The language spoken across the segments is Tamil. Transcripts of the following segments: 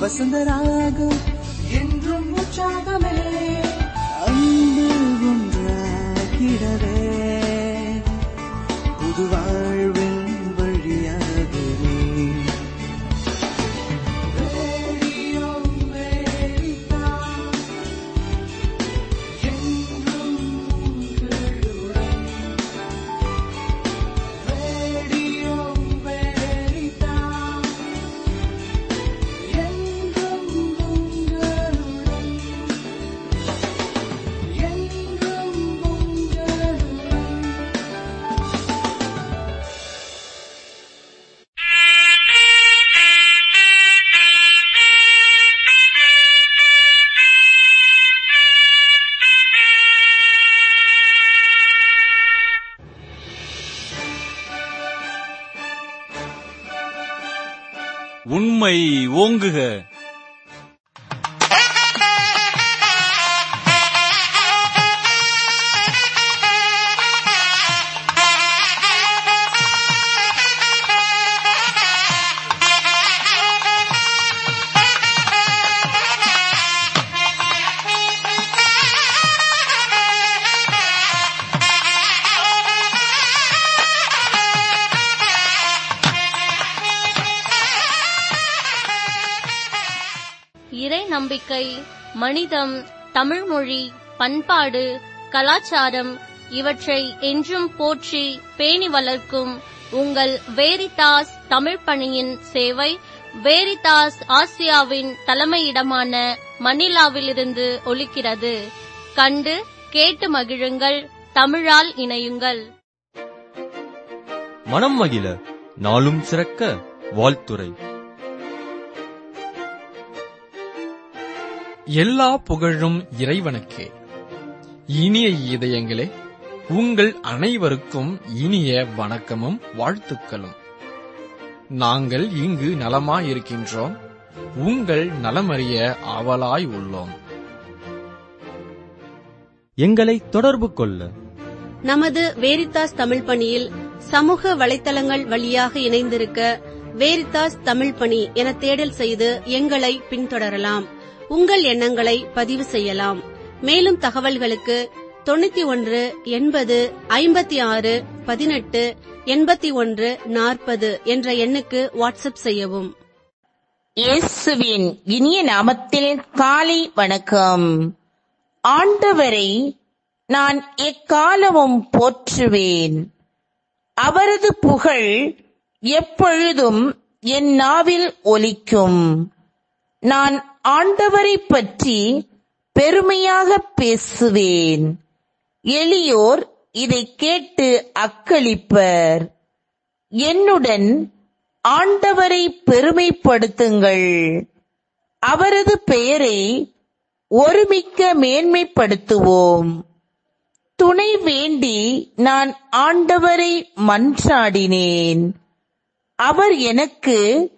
வசந்தராகம் என்றும் உற்சாகமே அன்பு ஒன்றாகிடவே புது வாழ்வின் வழியாகவே ரேடியோ அமெரிக்கா, என்றும் உங்களுடன். ரேடியோ அமெரிக்கா, என்றும் உங்களுடன். என்றும் உங்களுடன். உண்மை ஓங்குக இறை நம்பிக்கை மனிதம் தமிழ்மொழி பண்பாடு கலாச்சாரம் இவற்றை என்றும் போற்றி பேணி வளர்க்கும் உங்கள் வேரிதாஸ் தமிழ் பணியின் சேவை வேரிதாஸ் ஆசியாவின் தலைமையிடமான மணிலாவிலிருந்து ஒலிக்கிறது கண்டு கேட்டு மகிழுங்கள் தமிழால் இணையுங்கள் மனம் மகிழ நாளும் சிறக்க வாழ்த்துரை எல்லா புகழும் இறைவனுக்கே இனிய இதயங்களே உங்கள் அனைவருக்கும் இனிய வணக்கமும் வாழ்த்துக்களும் நாங்கள் இங்கு நலமாயிருக்கின்றோம் உங்கள் நலமறிய ஆவலாய் உள்ளோம் எங்களை தொடர்பு கொள்ள நமது வேரித்தாஸ் தமிழ் பணியில் சமூக வலைத்தளங்கள் வழியாக இணைந்திருக்க வேரித்தாஸ் தமிழ் பணி என தேடல் செய்து எங்களை பின்தொடரலாம் உங்கள் எண்ணங்களை பதிவு செய்யலாம் மேலும் தகவல்களுக்கு தொண்ணூத்தி ஒன்று எண்பது ஐம்பத்தி ஆறு பதினெட்டு எண்பத்தி ஒன்று நாற்பது என்ற எண்ணுக்கு வாட்ஸ்அப் செய்யவும் இயேசுவின் இனிய நாமத்தில் காலை வணக்கம் ஆண்டவரை நான் எக்காலமும் போற்றுவேன் அவரது புகழ் எப்பொழுதும் என் நாவில் ஒலிக்கும் நான் ஆண்டவரை பற்றி பெருமையாக பேசுவேன் எளியோர் இதை கேட்டு அக்களிப்பர் என்னுடன் ஆண்டவரை பெருமைப்படுத்துங்கள் அவரது பெயரை ஒருமிக்க மேன்மைப்படுத்துவோம் துணை வேண்டி நான் ஆண்டவரை மன்றாடினேன் அவர் எனக்கு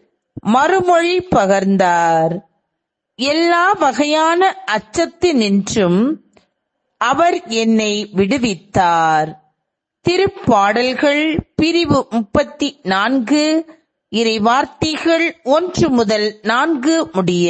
மறுமொழி பகர்ந்தார் எல்லா வகையான அச்சத்தினின்றும் அவர் என்னை விடுவித்தார் திருப்பாடல்கள் பிரிவு முப்பத்தி நான்கு இறை வார்த்தைகள் ஒன்று முதல் நான்கு முடிய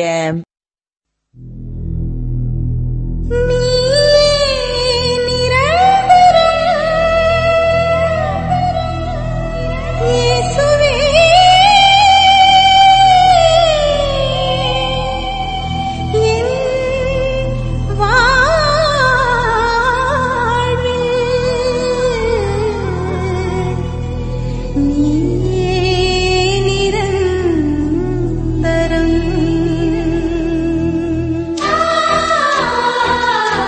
நிரந்தரம்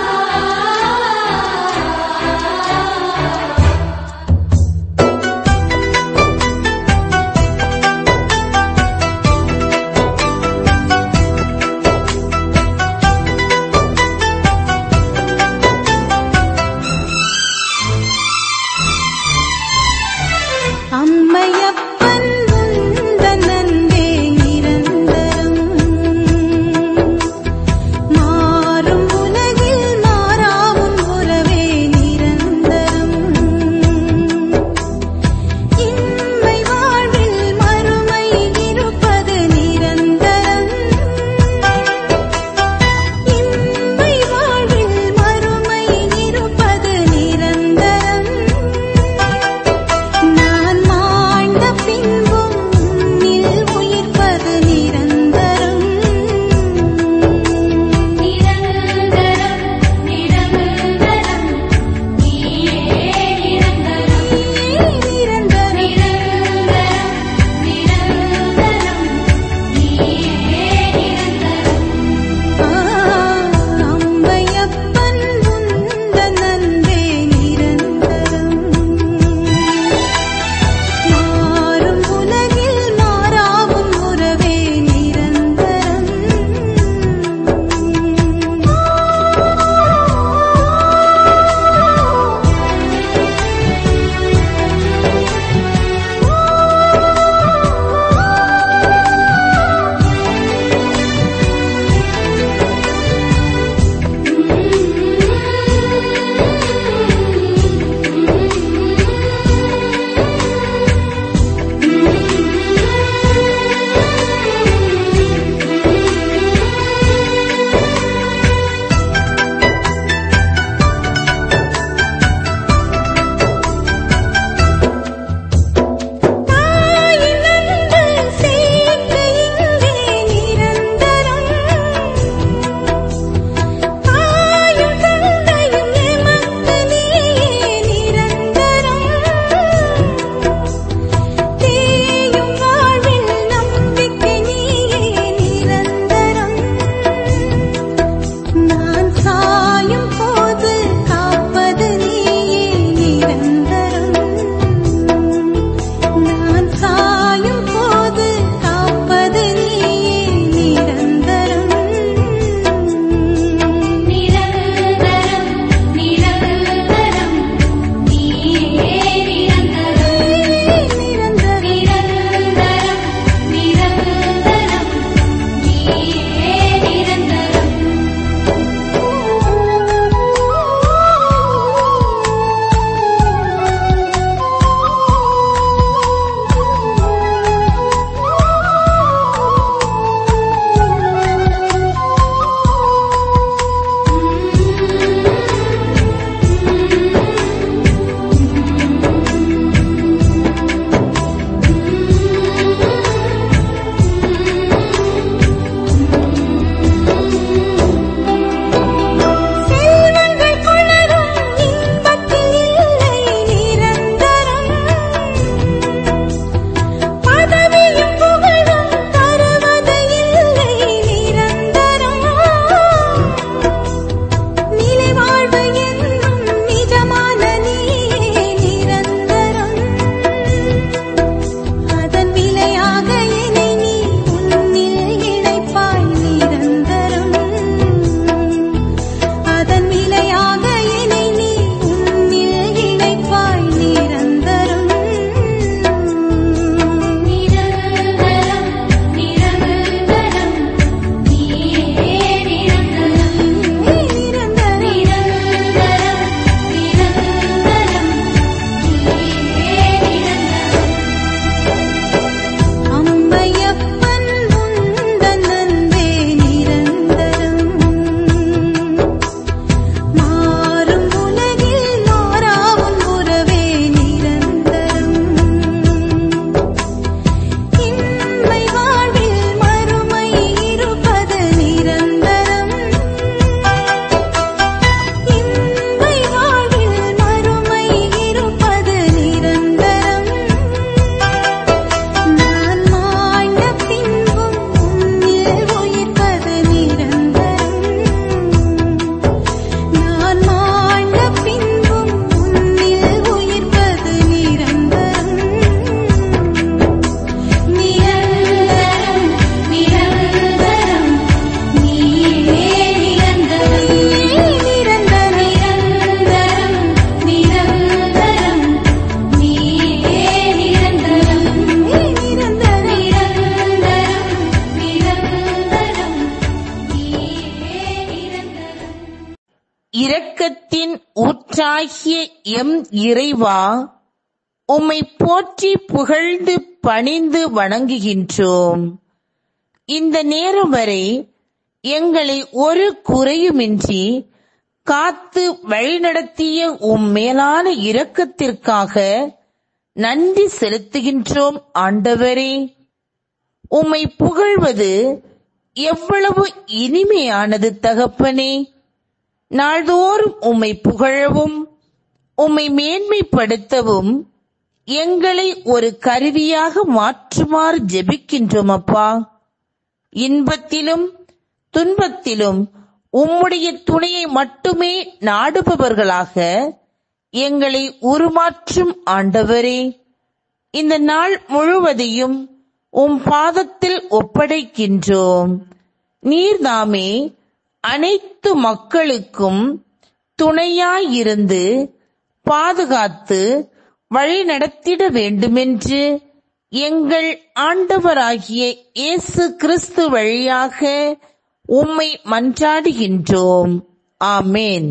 இரக்கத்தின் ஊற்றாகிய எம் இறைவா உம்மை போற்றி புகழ்ந்து பணிந்து வணங்குகின்றோம் இந்த நேரம் வரை எங்களை ஒரு குறையுமின்றி காத்து வழிநடத்திய உம் மேலான இரக்கத்திற்காக நன்றி செலுத்துகின்றோம் ஆண்டவரே உம்மை புகழ்வது எவ்வளவு இனிமையானது தகப்பனே நாள்தோறும் உம்மை புகழவும் உம்மை மேன்மைப்படுத்தவும் எங்களை ஒரு கருவியாக மாற்றுமாறு ஜெபிக்கின்றோம் அப்பா இன்பத்திலும் துன்பத்திலும் உம்முடைய துணையை மட்டுமே நாடுபவர்களாக எங்களை உருமாற்றும் ஆண்டவரே இந்த நாள் முழுவதையும் உம் பாதத்தில் ஒப்படைக்கின்றோம் நீர்தாமே அனைத்து மக்களுக்கும் துணையாயிருந்து பாதுகாத்து வழிநடத்திட வேண்டுமென்று எங்கள் ஆண்டவராகிய இயேசு கிறிஸ்து வழியாக உம்மை மன்றாடுகின்றோம் ஆமேன்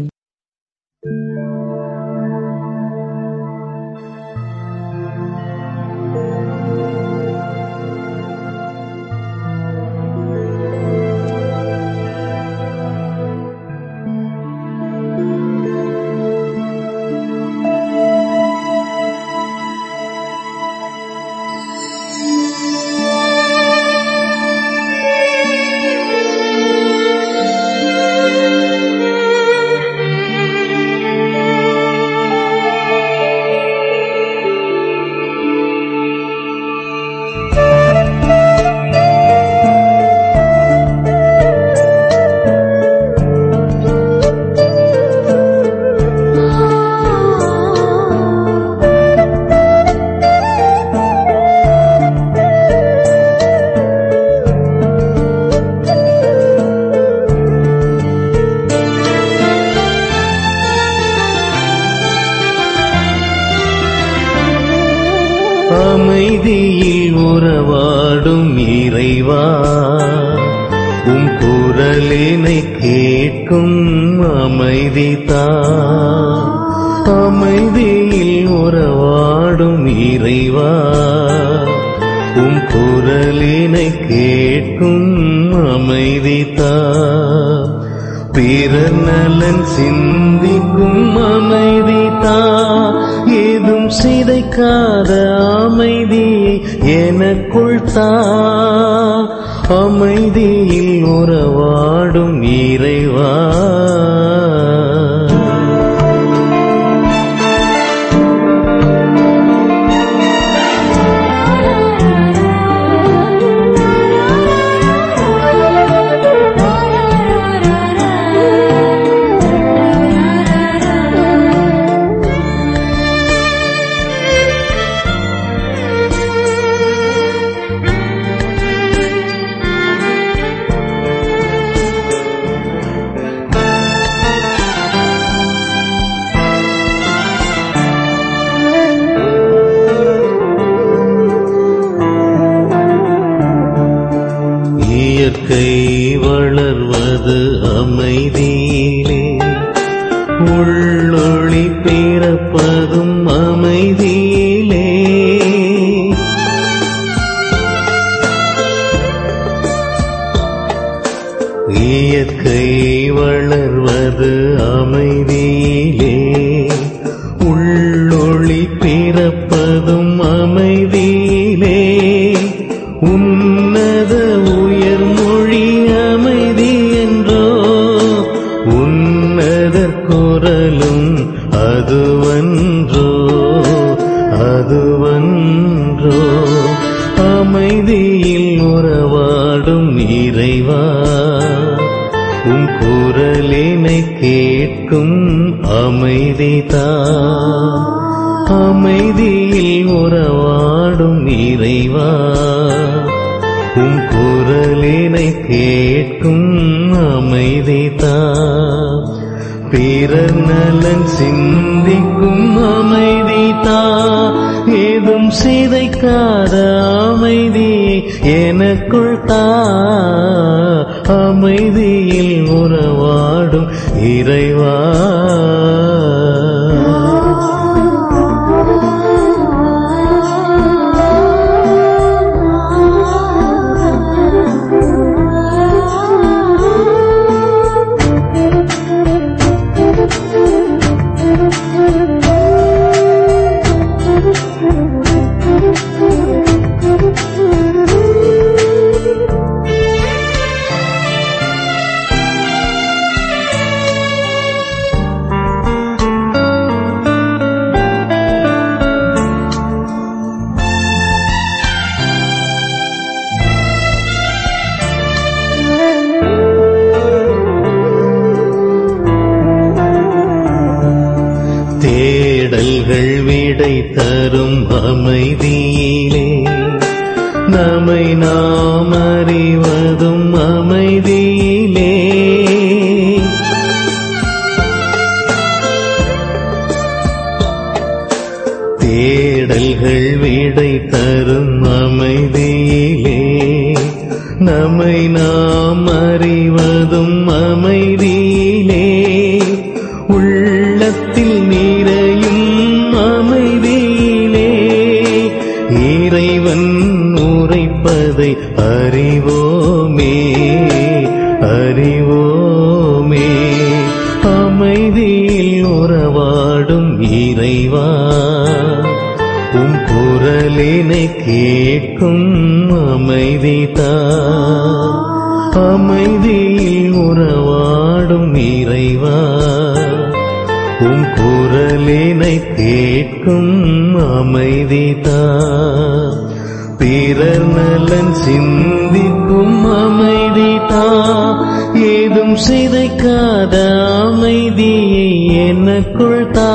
அமைதியில் உறவாடும் இறைவா உம் குரலினை கேட்கும் அமைதி தா அமைதியில் உறவாடும் இறைவா உம் குரலினை கேட்கும் அமைதி தா பிறர் நலன் சிந்திக்கும் அமைதி தா ஏதும் சிதைக்காத அமைதி எனக்குள் தா அமைதியில் உறவாடும் இறைவா இயற்கை வளர்வது அமைதியிலே உள்ளொளி பிறப்பதும் அமைதியிலே இயற்கை வளர்வது அமைதியிலே உள்ளொளி பிறப்பதும் அமைதியிலே உன்னத உயர்மொழி அமைதி என்றோ உன்னதர் குரலும் அதுவன்றோ அதுவன்றோ அமைதியில் உறவாடும் இறைவா உன் குரலினை கேட்கும் அமைதிதா அமைதியில் உறவாடும் இறைவா உன் குரலினை கேட்கும் அமைதிதா பிறர் நலன் சிந்திக்கும் அமைதிதா ஏதும் சிதைக்காத அமைதி எனக்குள் தா அமைதியில் உறவாடும் உறவாடும் இறைவா தேடல்கள் விடை தரும் அமைதியிலே நம்மை நாம் அறிவதும் அமைதியிலே தேடல்கள் விடை தரும் அமைதியிலே நம்மை நாம் அறிவதும் அமைதியிலே உள்ளத்தில் நிறையும் அமைதியிலே இறைவன் உரைப்பதை அறிவோமே அறிவோமே அமைதியில் உறவாடும் இறைவா உம் குரலினை கேட்கும் அமைதிதா அமைதியில் உறவாடும் இறைவா உம் குரலினை கேட்கும் அமைதிதா பிறர் நலன் சிந்திக்கும் அமைதிதா ஏதும் சிதைக்காத அமைதியை எனக்குள் தா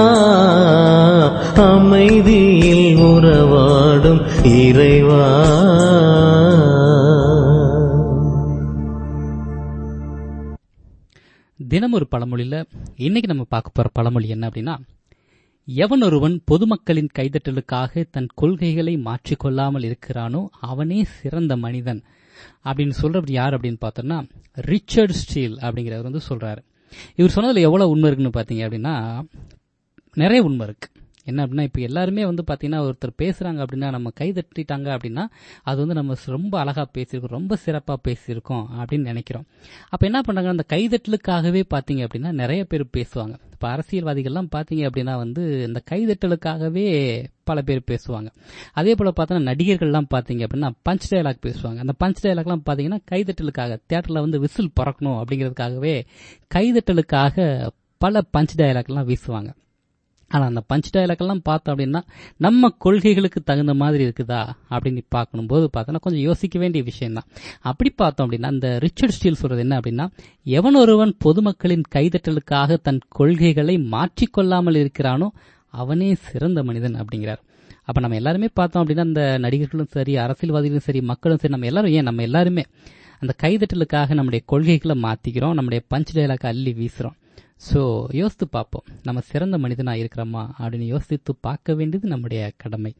அமைதியில் உறவாடும் இறைவா தினம் ஒரு பழமொழியில இன்னைக்கு நம்ம பார்க்க போற பழமொழி என்ன அப்படின்னா எவன் ஒருவன் பொதுமக்களின் கைதட்டலுக்காக தன் கொள்கைகளை மாற்றிக்கொள்ளாமல் இருக்கிறானோ அவனே சிறந்த மனிதன் அப்படின்னு சொல்றவர் யார் அப்படின்னு பார்த்தோம்னா ரிச்சர்ட் ஸ்டீல் அப்படிங்கிறவர் வந்து சொல்றாரு இவர் சொன்னதுல எவ்வளவு உண்மை இருக்குன்னு பாத்தீங்க அப்படின்னா நிறைய உண்மை இருக்கு என்ன அப்படின்னா இப்போ எல்லாருமே வந்து பார்த்தீங்கன்னா ஒருத்தர் பேசுறாங்க அப்படின்னா நம்ம கை தட்டிட்டாங்க அப்படின்னா அது வந்து நம்ம ரொம்ப அழகா பேசியிருக்கோம் ரொம்ப சிறப்பாக பேசியிருக்கோம் அப்படின்னு நினைக்கிறோம் அப்போ என்ன பண்றாங்க அந்த கைதட்டலுக்காகவே பார்த்தீங்க அப்படின்னா நிறைய பேர் பேசுவாங்க இப்போ அரசியல்வாதிகள்லாம் பார்த்தீங்க அப்படின்னா வந்து இந்த கைதட்டலுக்காகவே பல பேர் பேசுவாங்க அதே போல பார்த்தோன்னா நடிகர்கள்லாம் பார்த்தீங்க அப்படின்னா பஞ்ச் டயலாக் பேசுவாங்க அந்த பஞ்ச் டயலாக்லாம் பார்த்தீங்கன்னா கைதட்டலுக்காக தியேட்டரில் வந்து விசில் பறக்கணும் அப்படிங்கிறதுக்காகவே கைதட்டலுக்காக பல பஞ்ச் டயலாக்லாம் வீசுவாங்க ஆனா அந்த பஞ்ச் டயலாக் எல்லாம் பார்த்தோம் அப்படின்னா நம்ம கொள்கைகளுக்கு தகுந்த மாதிரி இருக்குதா அப்படின்னு பார்க்கணும் போது பார்த்தோன்னா கொஞ்சம் யோசிக்க வேண்டிய விஷயம் தான் அப்படி பார்த்தோம் அப்படின்னா இந்த ரிச்சர்ட் ஸ்டீல் சொல்றது என்ன அப்படின்னா எவன் ஒருவன் பொதுமக்களின் கைதட்டலுக்காக தன் கொள்கைகளை மாற்றிக்கொள்ளாமல் இருக்கிறானோ அவனே சிறந்த மனிதன் அப்படிங்கிறார் அப்ப நம்ம எல்லாருமே பார்த்தோம் அப்படின்னா இந்த நடிகர்களும் சரி அரசியல்வாதிகளும் சரி மக்களும் சரி நம்ம எல்லாரும் ஏன் நம்ம எல்லாருமே அந்த கைதட்டலுக்காக நம்முடைய கொள்கைகளை மாத்திக்கிறோம் நம்முடைய பஞ்ச் டயலாக் அள்ளி வீசுறோம் ஸோ யோசித்து பார்ப்போம் நம்ம சிறந்த மனிதனா இருக்கிறோமா அப்படின்னு யோசித்து பார்க்க வேண்டியது நம்முடைய கடமை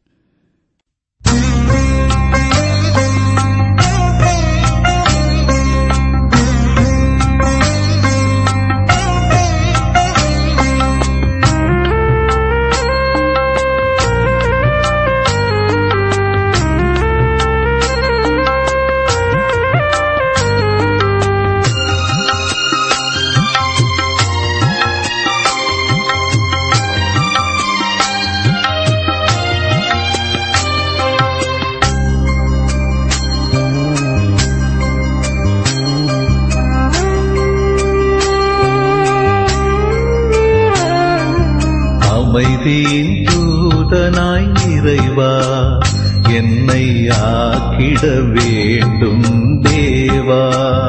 அமைதியின் தூதனாய் இறைவா என்னை ஆக்கிட வேண்டும் தேவா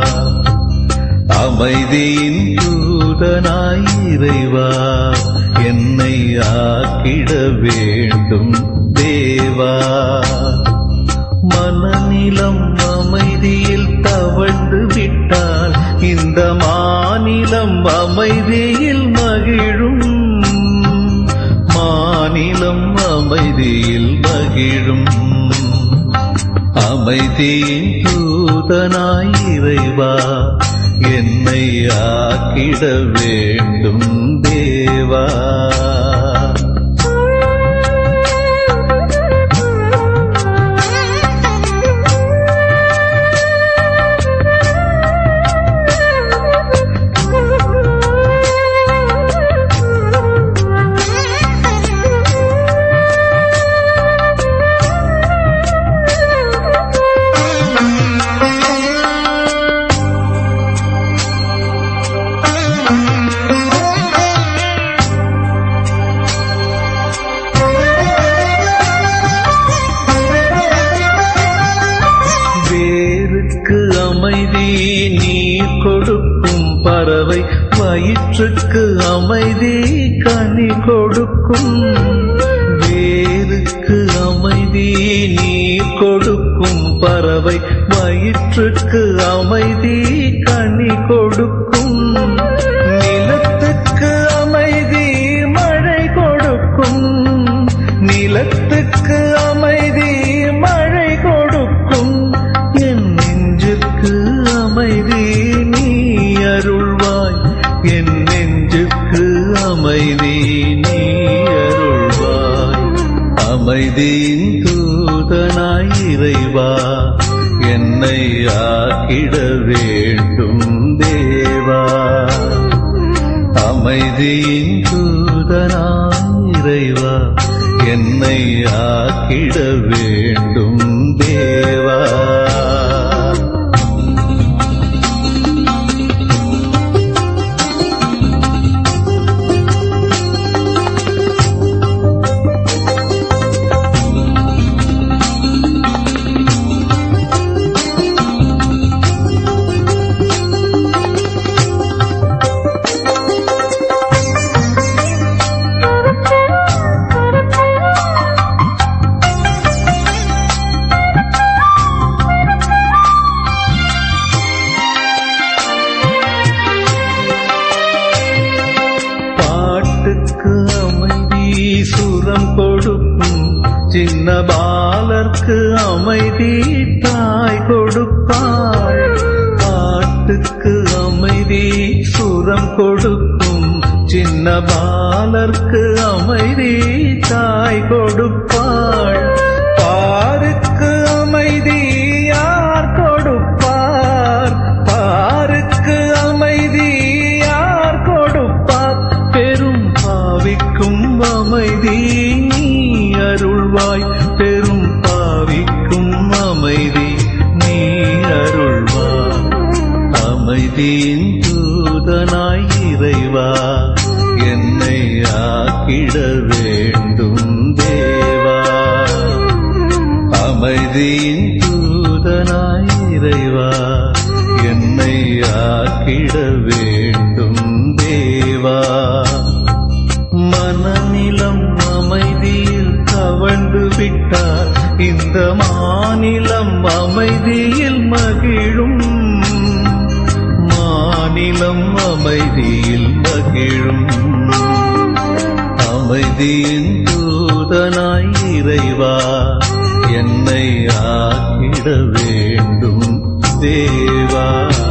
அமைதியின் தூதனாய் இறைவா என்னை ஆக்கிட வேண்டும் தேவா மனநிலம் அமைதியில் தவழ்ந்து விட்டால் இந்த மாநிலம் அமைதியில் மகிழும் மாநிலம் அமைதியில் மகிழும் அமைதியின் தூதனாய் இறைவா என்னை ஆக்கிட வேண்டும் தேவா வேருக்கு அமைதி நீர் கொடுக்கும் பறவை வயிற்றுக்கு அமைதி கனி கொடுக்கும் வேருக்கு அமைதி நீர் கொடுக்கும் பறவை வயிற்றுக்கு அமைதி கனி கொடுக்கும் நிலத்துக்கு அமைதி மழை கொடுக்கும் நிலத்துக்கு அமைதி மழை கொடுக்கும் என் நெஞ்சுக்கு அமைதி நீ அருள்வாய் என் நெஞ்சுக்கு அமைதி நீ அருள்வாய் அமைதியின் தூதனாய் இறைவா என்னை ஆக்கிட வேண்டும் தேவா அமைதியின் தூதனாய் இறைவா என்னை ஆக்கிட வேண்டும் தேவா பாட்டுக்கு அமைதி சுரம் கொடுக்கும் சின்ன பாலர்க்கு அமைதி தாய் கொடுப்பாள் பாட்டுக்கு அமைதி சுரம் கொடுக்கும் சின்ன பாலர்க்கு அமைதி தாய் கொடுப்பாள் பாருக்கு அமைதி யார் கொடுப்பார் பாருக்கு அமைதி யார் கொடுப்பார் பெரும் பாவிக்கும் அமைதி நீ அருள்வாய் பெரும் பாவிக்கும் அமைதி நீ அருள்வாய் அமைதியின் தூதனாய் இறைவா என்னை ஆக்கிட வேண்டும் தேவா அமைதியின் தூதனாய் இறைவா என்னை ஆக்கிட வேண்டும் தேவா மனநிலம் அமைதியில் தவழ்ந்து விட்டார் இந்த மாநிலம் அமைதியில் மகிழும் மாநிலம் அமைதியில் மகிழும் அமைதியின் தூதனாய் இறைவா என்னை ஆக்கிட வேண்டும் தேவா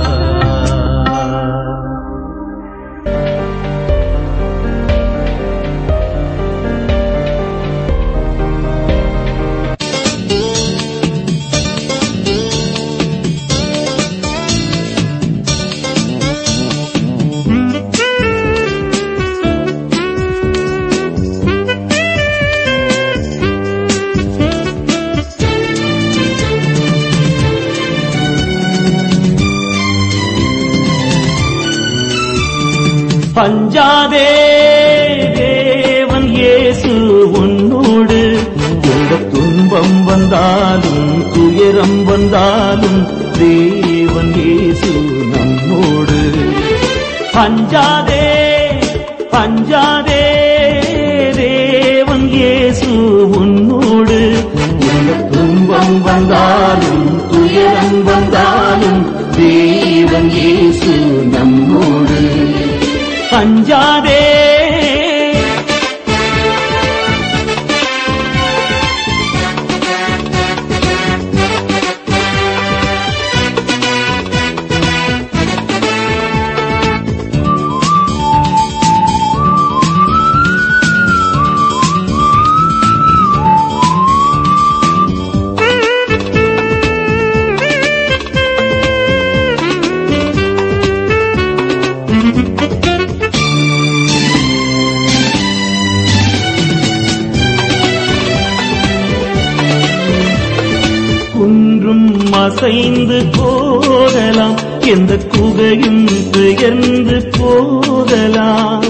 பஞ்சாதே தேவன் இயேசு உன்னோடு எந்த துன்பம் வந்தாலும் துயரம் வந்தாலும் தேவன் இயேசு நம்மோடு பஞ்சாதே பஞ்சாதே தேவன் இயேசு உன்னோடு எந்த துன்பம் வந்தாலும் துயரம் வந்தாலும் தேவன் இயேசு நம்மோடு பஞ்சாதே அசைந்து போகலாம் எந்த குகையும் பெயர்ந்து போகலாம்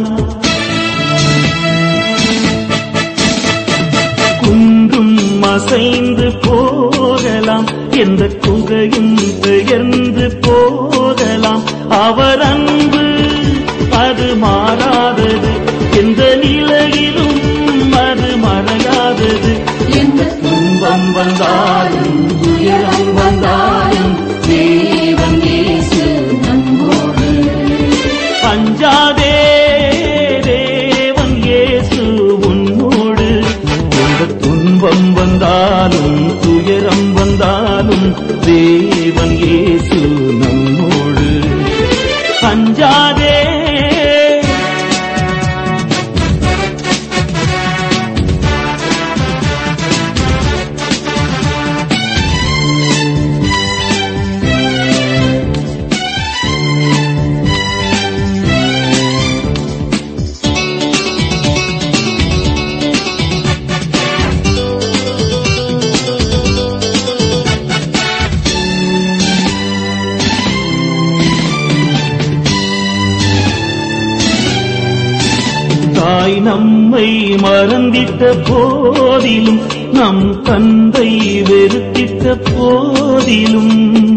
குன்றும் அசைந்து போகலாம் எந்த குகையும் பெயர்ந்து போகலாம் அவர் அன்பு அது மாறாதது எந்த நிலையிலும் அது மறையாதது எந்த துன்பம் வந்தாலும் துயரம் வந்தாலும் தேவன் இயேசு நம்மோடு அஞ்சாதே தேவன் இயேசு உன்னோடு எந்த துன்பம் வந்தாலும் துயரம் வந்தாலும் தேவன் இயேசு நம்மோடு அஞ்சாதே தாய் நம்மை மறந்திட்ட போதிலும் நம் தந்தை வெறுத்திட்ட போதிலும்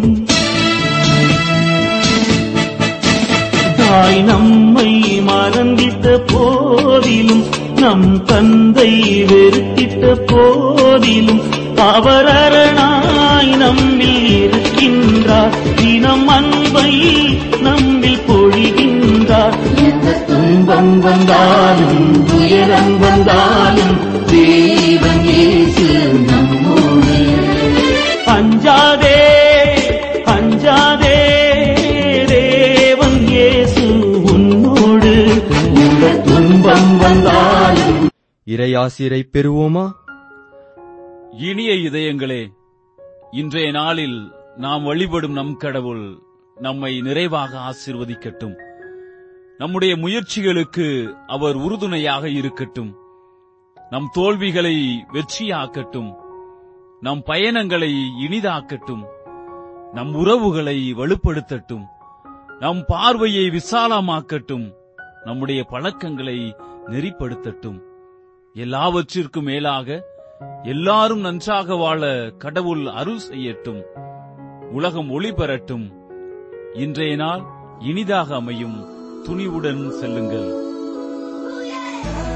தாய் நம்மை மறந்திட்ட போதிலும் நம் தந்தை வெறுத்திட்ட போதிலும் அவர் அரணாய் நம்மில் இருக்கின்றார் தினம் அன்பை நம்மில் பொழிகின்றார் எந்த துன்பம் வந்தாலும் துயரம் வந்தாலும் தேவன் இயேசு நம்மோடு அஞ்சாதே அஞ்சாதே தேவன் இயேசு உன்னோடு எந்த துன்பம் வந்தாலும் இறையாசிரை பெறுவோமா இனிய இதயங்களே இன்றைய நாளில் நாம் வழிபடும் நம் கடவுள் நம்மை நிறைவாக ஆசீர்வதிக்கட்டும் நம்முடைய முயற்சிகளுக்கு அவர் உறுதுணையாக இருக்கட்டும் நம் தோல்விகளை வெற்றியாக்கட்டும் நம் பயணங்களை இனிதாக்கட்டும் நம் உறவுகளை வலுப்படுத்தட்டும் நம் பார்வையை விசாலமாக்கட்டும் நம்முடைய பழக்கங்களை நெறிப்படுத்தட்டும் எல்லாவற்றிற்கும் மேலாக எல்லாரும் நன்றாக வாழ கடவுள் அருள் செய்யட்டும் உலகம் ஒளி பெறட்டும் இன்றைய நாள் இனிதாக அமையும் துணிவுடன் செல்லுங்கள்